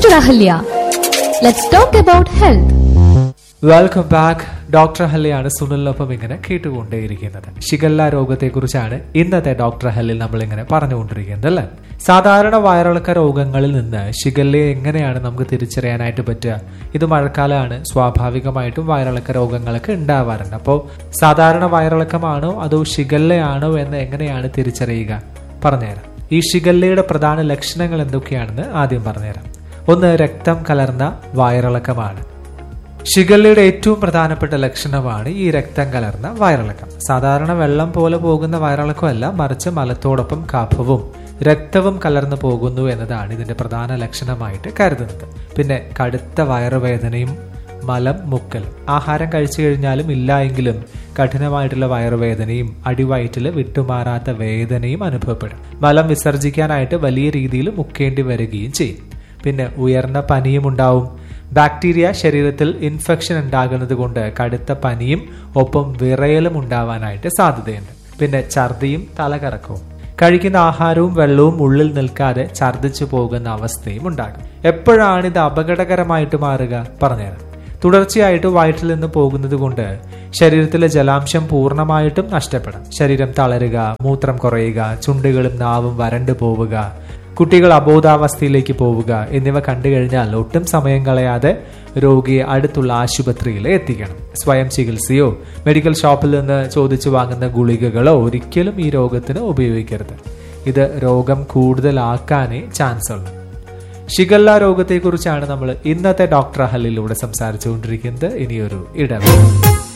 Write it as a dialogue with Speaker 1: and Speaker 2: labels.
Speaker 1: Dr. Ahalya. Let's talk about health.
Speaker 2: Welcome back doctor ഹല്ലിയാണ് സുനിലിനൊപ്പം ഇങ്ങനെ കേട്ടുകൊണ്ടേയിരിക്കുന്നത് ഷിഗല്ല രോഗത്തെക്കുറിച്ചാണ് ഇന്നത്തെ ഡോക്ടർ ഹല്ലിൽ നമ്മൾ ഇങ്ങനെ പറഞ്ഞുകൊണ്ടിരിക്കുന്നത് അല്ലേ സാധാരണ വയറിളക്ക രോഗങ്ങളിൽ നിന്ന് ഷിഗല്ലയെ എങ്ങനെയാണ് നമുക്ക് തിരിച്ചറിയാനായിട്ട് പറ്റുക ഇത് മഴക്കാലമാണ് സ്വാഭാവികമായിട്ടും വയറിളക്ക രോഗങ്ങളൊക്കെ ഉണ്ടാവാറുണ്ട് അപ്പോൾ സാധാരണ വയറിളക്കമാണോ അതോ ഷിഗല്ലയാണോ എന്ന് എങ്ങനെയാണ് തിരിച്ചറിയുക പറഞ്ഞുതരാം ഈ ഷിഗല്ലയുടെ പ്രധാന ലക്ഷണങ്ങൾ എന്തൊക്കെയാണെന്ന് ആദ്യം പറഞ്ഞുതരാം ഒന്ന് രക്തം കലർന്ന വയറിളക്കമാണ് ഷിഗല്ലയുടെ ഏറ്റവും പ്രധാനപ്പെട്ട ലക്ഷണമാണ് ഈ രക്തം കലർന്ന വയറിളക്കം സാധാരണ വെള്ളം പോലെ പോകുന്ന വയറിളക്കമല്ല മറിച്ച് മലത്തോടൊപ്പം കഫവും രക്തവും കലർന്നു പോകുന്നു എന്നതാണ് ഇതിന്റെ പ്രധാന ലക്ഷണമായിട്ട് കരുതുന്നത് പിന്നെ കടുത്ത വയറുവേദനയും മലം മുക്കലും ആഹാരം കഴിച്ചു കഴിഞ്ഞാലും ഇല്ല എങ്കിലും കഠിനമായിട്ടുള്ള വയറുവേദനയും അടിവയറ്റിൽ വിട്ടുമാറാത്ത വേദനയും അനുഭവപ്പെടും മലം വിസർജിക്കാനായിട്ട് വലിയ രീതിയിൽ മുക്കേണ്ടി വരികയും ചെയ്യും പിന്നെ ഉയർന്ന പനിയും ഉണ്ടാവും ബാക്ടീരിയ ശരീരത്തിൽ ഇൻഫെക്ഷൻ ഉണ്ടാകുന്നത് കൊണ്ട് കടുത്ത പനിയും ഒപ്പം വിറയലും ഉണ്ടാവാനായിട്ട് സാധ്യതയുണ്ട് പിന്നെ ഛർദിയും തലകറക്കവും കഴിക്കുന്ന ആഹാരവും വെള്ളവും ഉള്ളിൽ നിൽക്കാതെ ഛർദിച്ചു പോകുന്ന അവസ്ഥയും ഉണ്ടാകും എപ്പോഴാണ് ഇത് അപകടകരമായിട്ട് മാറുക പറഞ്ഞുതരാം തുടർച്ചയായിട്ട് വയറ്റിൽ നിന്ന് പോകുന്നത് കൊണ്ട് ശരീരത്തിലെ ജലാംശം പൂർണ്ണമായിട്ടും നഷ്ടപ്പെടും ശരീരം തളരുക മൂത്രം കുറയുക ചുണ്ടുകളും നാവും വരണ്ടു പോവുക കുട്ടികൾ അബോധാവസ്ഥയിലേക്ക് പോവുക എന്നിവ കണ്ടു കഴിഞ്ഞാൽ ഒട്ടും സമയം കളയാതെ രോഗിയെ അടുത്തുള്ള ആശുപത്രിയിൽ എത്തിക്കണം സ്വയം ചികിത്സയോ മെഡിക്കൽ ഷോപ്പിൽ നിന്ന് ചോദിച്ചു വാങ്ങുന്ന ഗുളികകളോ ഒരിക്കലും ഈ രോഗത്തിന് ഉപയോഗിക്കരുത് ഇത് രോഗം കൂടുതലാക്കാനേ ചാൻസ് ഉള്ളൂ ഷിഗല്ല രോഗത്തെക്കുറിച്ചാണ് നമ്മൾ ഇന്നത്തെ ഡോക്ടർ ഹല്ലിലൂടെ സംസാരിച്ചുകൊണ്ടിരിക്കുന്നത് ഇനിയൊരു ഇടവേള